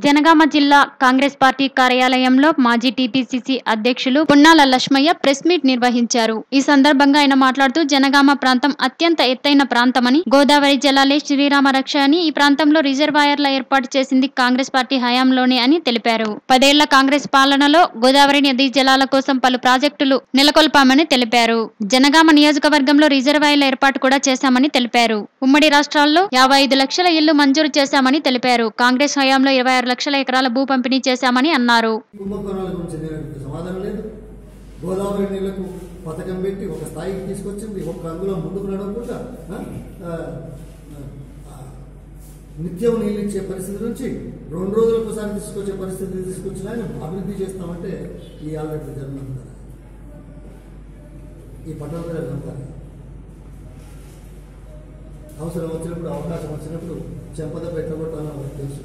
జనగామ జిల్లా కాంగ్రెస్ పార్టీ కార్యాలయంలో మాజీ టీపీసీసీ అధ్యక్షులు పున్నాల లక్ష్మయ్య ప్రెస్ మీట్ నిర్వహించారు ఈ సందర్భంగా ఆయన మాట్లాడుతూ జనగామ ప్రాంతం అత్యంత ఎత్తైన ప్రాంతమని గోదావరి జలాలే శ్రీరామ రక్ష అని ఈ ప్రాంతంలో రిజర్వాయర్ల ఏర్పాటు చేసింది కాంగ్రెస్ పార్టీ హయాంలోనే అని తెలిపారు పదేళ్ల కాంగ్రెస్ పాలనలో గోదావరి నదీ జలాల కోసం పలు ప్రాజెక్టులు నెలకొల్పామని తెలిపారు జనగామ నియోజకవర్గంలో రిజర్వాయర్ల ఏర్పాటు కూడా చేశామని తెలిపారు ఉమ్మడి రాష్ట్రాల్లో యాభై ఐదు లక్షల ఇళ్లు మంజూరు చేశామని తెలిపారు కాంగ్రెస్ హయాంలో ఇరవై ఆరు లక్షల ఎకరాల భూ పంపిణీ చేశామని అన్నారు కుంభకోణాల గురించి నేను సమాధానం లేదు గోదావరి నీళ్లకు పథకం పెట్టి ఒక స్థాయికి తీసుకొచ్చింది ఒక అందులో ముందుకు నడవకుండా ఆ, ఆ, ఆ, నిత్యం నీళ్ళు ఇచ్చే పరిస్థితి నుంచి రెండు రోజులకు ఒకసారి తీసుకొచ్చే పరిస్థితి తీసుకొచ్చిన ఆయన అభివృద్ధి చేస్తామంటే ఈ ఆల్రెడీ జరుగుతుందా ఈ పట్టణ ప్రజలంటారా అవసరం వచ్చినప్పుడు అవకాశం వచ్చినప్పుడు చెంపద పెట్టగొట్టాలని వాళ్ళకి తెలుసు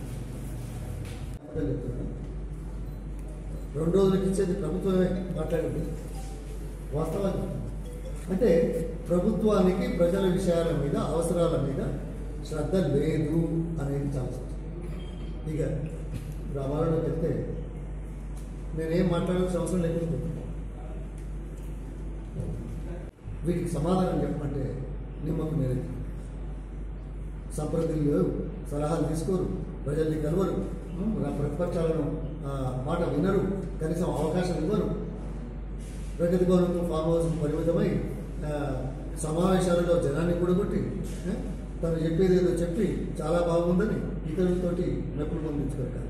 రెండు రోజులకి ఇచ్చేది ప్రభుత్వమే మాట్లాడింది వాస్తవానికి అంటే ప్రభుత్వానికి ప్రజల విషయాల మీద అవసరాల మీద శ్రద్ధ లేదు అనేది చాలా స్పష్టం. ఇక రామాయణంలోకి వెళ్తే నేనేం మాట్లాడాల్సిన అవసరం లేకపోతే వీటికి సమాధానం చెప్పమంటే నిమ్మకు నేనే సంప్రదింపులు లేవు సలహాలు తీసుకోరు ప్రజల్ని కలవరు నా ప్రతిపక్షాలను ఆ, మాట వినరు కనీసం అవకాశం ఇవ్వరు ప్రగతి భవనంతో ఫామ్ హౌస్ పరిమితమై ఆ, సమావేశాలలో జనాన్ని కూడగొట్టి ఆ, తను చెప్పేది ఏదో చెప్పి చాలా బాగుందని ఇతరులతోటి నొప్పులు పొందించుకోరు